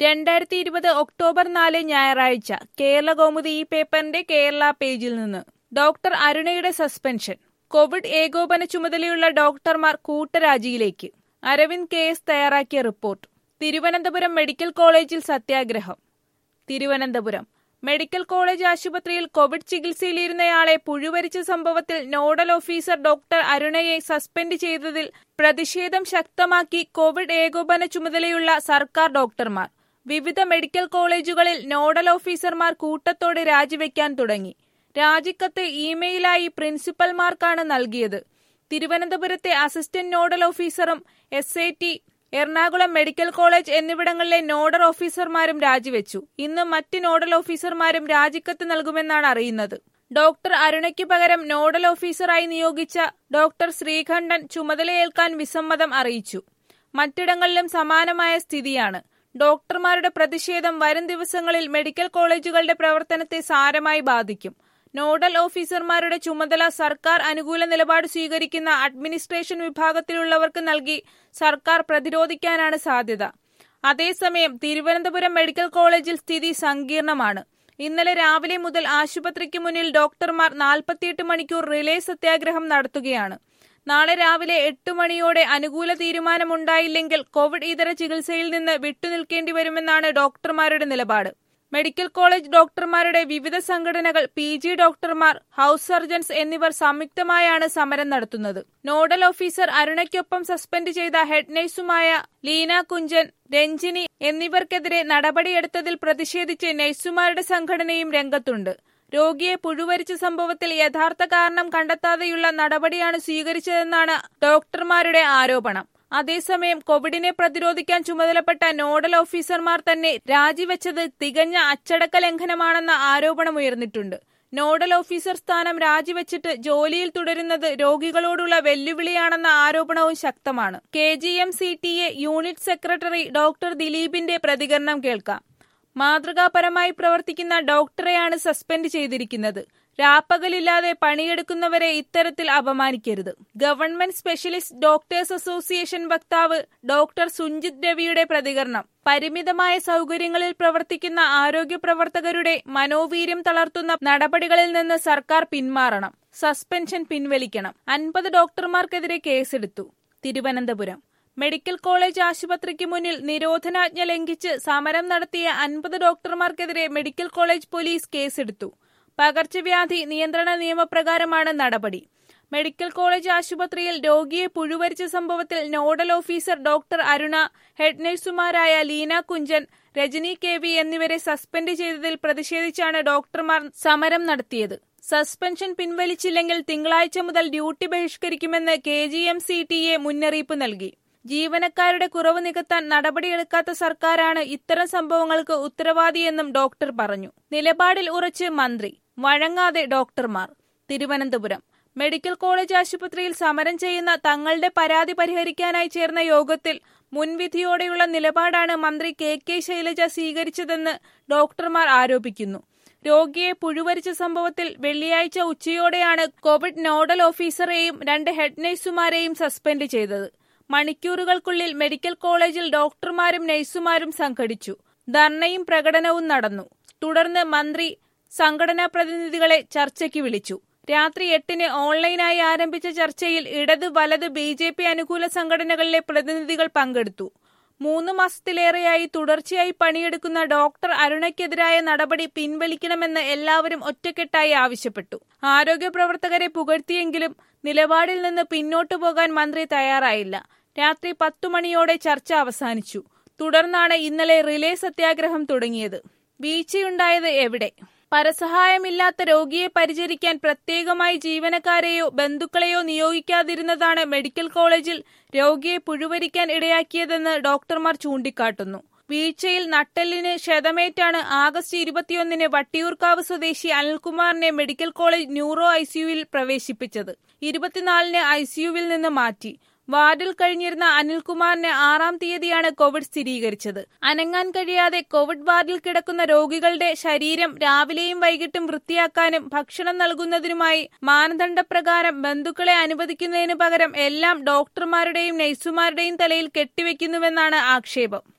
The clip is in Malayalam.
രണ്ടായിരത്തി ഇരുപത് ഒക്ടോബർ നാല് ഞായറാഴ്ച കേരള കൗമുദി ഈ പേപ്പറിന്റെ കേരള പേജിൽ നിന്ന് ഡോക്ടർ അരുണയുടെ സസ്പെൻഷൻ കോവിഡ് ഏകോപന ചുമതലയുള്ള ഡോക്ടർമാർ കൂട്ടരാജിയിലേക്ക് അരവിന്ദ് കെ എസ് തയ്യാറാക്കിയ റിപ്പോർട്ട് തിരുവനന്തപുരം മെഡിക്കൽ കോളേജിൽ സത്യാഗ്രഹം തിരുവനന്തപുരം മെഡിക്കൽ കോളേജ് ആശുപത്രിയിൽ കോവിഡ് ചികിത്സയിലിരുന്നയാളെ പുഴുവരിച്ച സംഭവത്തിൽ നോഡൽ ഓഫീസർ ഡോക്ടർ അരുണയെ സസ്പെൻഡ് ചെയ്തതിൽ പ്രതിഷേധം ശക്തമാക്കി കോവിഡ് ഏകോപന ചുമതലയുള്ള സർക്കാർ ഡോക്ടർമാർ വിവിധ മെഡിക്കൽ കോളേജുകളിൽ നോഡൽ ഓഫീസർമാർ കൂട്ടത്തോടെ രാജിവെക്കാൻ തുടങ്ങി രാജിക്കത്ത് ഇമെയിലായി പ്രിൻസിപ്പൽമാർക്കാണ് നൽകിയത് തിരുവനന്തപുരത്തെ അസിസ്റ്റന്റ് നോഡൽ ഓഫീസറും S I T Ernakulam medical college എന്നിവിടങ്ങളിലെ നോഡൽ ഓഫീസർമാരും രാജിവെച്ചു ഇന്ന് മറ്റ് നോഡൽ ഓഫീസർമാരും രാജിക്കത്ത് നൽകുമെന്നാണ് അറിയുന്നത് ഡോക്ടർ അരുണയ്ക്ക് പകരം നോഡൽ ഓഫീസറായി നിയോഗിച്ച ഡോക്ടർ ശ്രീകണ്ഠൻ ചുമതലയേൽക്കാൻ വിസമ്മതം അറിയിച്ചു മറ്റിടങ്ങളിലും സമാനമായ സ്ഥിതിയാണ് ഡോക്ടർമാരുടെ പ്രതിഷേധം വരും ദിവസങ്ങളിൽ മെഡിക്കൽ കോളേജുകളുടെ പ്രവർത്തനത്തെ സാരമായി ബാധിക്കും നോഡൽ ഓഫീസർമാരുടെ ചുമതല സർക്കാർ അനുകൂല നിലപാട് സ്വീകരിക്കുന്ന അഡ്മിനിസ്ട്രേഷൻ വിഭാഗത്തിലുള്ളവർക്ക് നൽകി സർക്കാർ പ്രതിരോധിക്കാനാണ് സാധ്യത അതേസമയം തിരുവനന്തപുരം മെഡിക്കൽ കോളേജിൽ സ്ഥിതി സങ്കീർണമാണ് ഇന്നലെ രാവിലെ മുതൽ ആശുപത്രിക്ക് മുന്നിൽ ഡോക്ടർമാർ നാൽപ്പത്തിയെട്ട് മണിക്കൂർ റിലേ സത്യാഗ്രഹം നടത്തുകയാണ് നാളെ രാവിലെ എട്ട് മണിയോടെ അനുകൂല തീരുമാനമുണ്ടായില്ലെങ്കിൽ കോവിഡ് ഇതര ചികിത്സയിൽ നിന്ന് വിട്ടുനിൽക്കേണ്ടി വരുമെന്നാണ് ഡോക്ടർമാരുടെ നിലപാട് മെഡിക്കൽ കോളേജ് ഡോക്ടർമാരുടെ വിവിധ സംഘടനകൾ പി ജി ഡോക്ടർമാർ ഹൌസ് സർജൻസ് എന്നിവർ സംയുക്തമായാണ് സമരം നടത്തുന്നത് നോഡൽ ഓഫീസർ അരുണയ്ക്കൊപ്പം സസ്പെൻഡ് ചെയ്ത ഹെഡ് നഴ്സുമായ ലീന കുഞ്ചൻ രഞ്ജിനി എന്നിവർക്കെതിരെ നടപടിയെടുത്തതിൽ പ്രതിഷേധിച്ച് നഴ്സുമാരുടെ സംഘടനയും രംഗത്തുണ്ട് രോഗിയെ പുഴുവരിച്ച സംഭവത്തിൽ യഥാർത്ഥ കാരണം കണ്ടെത്താതെയുള്ള നടപടിയാണ് സ്വീകരിച്ചതെന്നാണ് ഡോക്ടർമാരുടെ ആരോപണം അതേസമയം കോവിഡിനെ പ്രതിരോധിക്കാൻ ചുമതലപ്പെട്ട നോഡൽ ഓഫീസർമാർ തന്നെ രാജിവെച്ചത് തികഞ്ഞ അച്ചടക്ക ലംഘനമാണെന്ന ആരോപണമുയർന്നിട്ടുണ്ട് നോഡൽ ഓഫീസർ സ്ഥാനം രാജിവെച്ചിട്ട് ജോലിയിൽ തുടരുന്നത് രോഗികളോടുള്ള വെല്ലുവിളിയാണെന്ന ആരോപണവും ശക്തമാണ് K G M C T A unit secretary doctor ദിലീപിന്റെ പ്രതികരണം കേൾക്കാം മാതൃകാപരമായി പ്രവർത്തിക്കുന്ന ഡോക്ടറെയാണ് സസ്പെൻഡ് ചെയ്തിരിക്കുന്നത് രാപ്പകലില്ലാതെ പണിയെടുക്കുന്നവരെ ഇത്തരത്തിൽ അപമാനിക്കരുത് ഗവൺമെന്റ് സ്പെഷ്യലിസ്റ്റ് ഡോക്ടേഴ്സ് അസോസിയേഷൻ വക്താവ് ഡോക്ടർ സുഞ്ജിത് രവിയുടെ പ്രതികരണം പരിമിതമായ സൗകര്യങ്ങളിൽ പ്രവർത്തിക്കുന്ന ആരോഗ്യ പ്രവർത്തകരുടെ മനോവീര്യം തളർത്തുന്ന നടപടികളിൽ നിന്ന് സർക്കാർ പിന്മാറണം സസ്പെൻഷൻ പിൻവലിക്കണം അൻപത് ഡോക്ടർമാർക്കെതിരെ കേസെടുത്തു തിരുവനന്തപുരം മെഡിക്കൽ കോളേജ് ആശുപത്രിക്ക് മുന്നിൽ നിരോധനാജ്ഞ ലംഘിച്ച് സമരം നടത്തിയ അൻപത് ഡോക്ടർമാർക്കെതിരെ മെഡിക്കൽ കോളേജ് പോലീസ് കേസെടുത്തു പകർച്ചവ്യാധി നിയന്ത്രണ നിയമപ്രകാരമാണ് നടപടി മെഡിക്കൽ കോളേജ് ആശുപത്രിയിൽ രോഗിയെ പുഴുവരിച്ച സംഭവത്തിൽ nodal officer doctor Aruna head നഴ്സുമാരായ ലീന കുഞ്ചൻ രജനി കെ വി എന്നിവരെ സസ്പെൻഡ് ചെയ്തതിൽ പ്രതിഷേധിച്ചാണ് ഡോക്ടർമാർ സമരം നടത്തിയത് സസ്പെൻഷൻ പിൻവലിച്ചില്ലെങ്കിൽ തിങ്കളാഴ്ച മുതൽ ഡ്യൂട്ടി ബഹിഷ്കരിക്കുമെന്ന് K G M C T A മുന്നറിയിപ്പ് നൽകി ജീവനക്കാരുടെ കുറവ് നികത്താൻ നടപടിയെടുക്കാത്ത സർക്കാരാണ് ഇത്തരം സംഭവങ്ങൾക്ക് ഉത്തരവാദിയെന്നും ഡോക്ടർ പറഞ്ഞു നിലപാടിൽ ഉറച്ച് മന്ത്രി വഴങ്ങാതെ ഡോക്ടർമാർ തിരുവനന്തപുരം മെഡിക്കൽ കോളേജ് ആശുപത്രിയിൽ സമരം ചെയ്യുന്ന തങ്ങളുടെ പരാതി പരിഹരിക്കാനായി ചേർന്ന യോഗത്തിൽ മുൻവിധിയോടെയുള്ള നിലപാടാണ് മന്ത്രി കെ കെ ശൈലജ സ്വീകരിച്ചതെന്ന് ഡോക്ടർമാർ ആരോപിക്കുന്നു രോഗിയെ പുഴുവരിച്ച സംഭവത്തിൽ വെള്ളിയാഴ്ച ഉച്ചയോടെയാണ് കോവിഡ് നോഡൽ ഓഫീസറെയും രണ്ട് ഹെഡ് നഴ്സുമാരെയും സസ്പെൻഡ് ചെയ്തത് മണിക്കൂറുകൾക്കുള്ളിൽ മെഡിക്കൽ കോളേജിൽ ഡോക്ടർമാരും നഴ്സുമാരും സംഘടിച്ചു ധർണയും പ്രകടനവും നടന്നു തുടർന്ന് മന്ത്രി സംഘടനാ പ്രതിനിധികളെ ചർച്ചയ്ക്ക് വിളിച്ചു രാത്രി എട്ടിന് ഓൺലൈനായി ആരംഭിച്ച ചർച്ചയിൽ ഇടത് വലത് ബി ജെ പി അനുകൂല സംഘടനകളിലെ പ്രതിനിധികൾ പങ്കെടുത്തു മൂന്ന് മാസത്തിലേറെയായി തുടർച്ചയായി പണിയെടുക്കുന്ന ഡോക്ടർ അരുണയ്ക്കെതിരായ നടപടി പിൻവലിക്കണമെന്ന് എല്ലാവരും ഒറ്റക്കെട്ടായി ആവശ്യപ്പെട്ടു ആരോഗ്യ പ്രവർത്തകരെ പുകഴ്ത്തിയെങ്കിലും നിലപാടിൽ നിന്ന് പിന്നോട്ടു പോകാൻ മന്ത്രി തയ്യാറായില്ല രാത്രി പത്തു മണിയോടെ ചർച്ച അവസാനിച്ചു തുടർന്നാണ് ഇന്നലെ റിലേ സത്യാഗ്രഹം തുടങ്ങിയത് വീഴ്ചയുണ്ടായത് എവിടെ പരസഹായമില്ലാത്ത രോഗിയെ പരിചരിക്കാൻ പ്രത്യേകമായി ജീവനക്കാരെയോ ബന്ധുക്കളെയോ നിയോഗിക്കാതിരുന്നതാണ് മെഡിക്കൽ കോളേജിൽ രോഗിയെ പുഴുവരിക്കാൻ ഇടയാക്കിയതെന്ന് ഡോക്ടർമാർ ചൂണ്ടിക്കാട്ടുന്നു വീഴ്ചയിൽ നട്ടെല്ലിന് ക്ഷതമേറ്റാണ് ആഗസ്റ്റ് ഇരുപത്തിയൊന്നിന് വട്ടിയൂർക്കാവ് സ്വദേശി അനിൽകുമാറിനെ മെഡിക്കൽ കോളേജ് ന്യൂറോ ഐസിയുവിൽ പ്രവേശിപ്പിച്ചത് ഇരുപത്തിനാലിന് ഐസിയുവിൽ നിന്ന് മാറ്റി വാർഡിൽ കഴിഞ്ഞിരുന്ന അനിൽകുമാറിന് ആറാം തീയതിയാണ് കോവിഡ് സ്ഥിരീകരിച്ചത് അനങ്ങാൻ കഴിയാതെ കോവിഡ് വാർഡിൽ കിടക്കുന്ന രോഗികളുടെ ശരീരം രാവിലെയും വൈകിട്ടും വൃത്തിയാക്കാനും ഭക്ഷണം നൽകുന്നതിനുമായി മാനദണ്ഡപ്രകാരം ബന്ധുക്കളെ അനുവദിക്കുന്നതിന് പകരം എല്ലാം ഡോക്ടർമാരുടെയും നഴ്സുമാരുടെയും തലയിൽ കെട്ടിവെക്കുന്നുവെന്നാണ് ആക്ഷേപം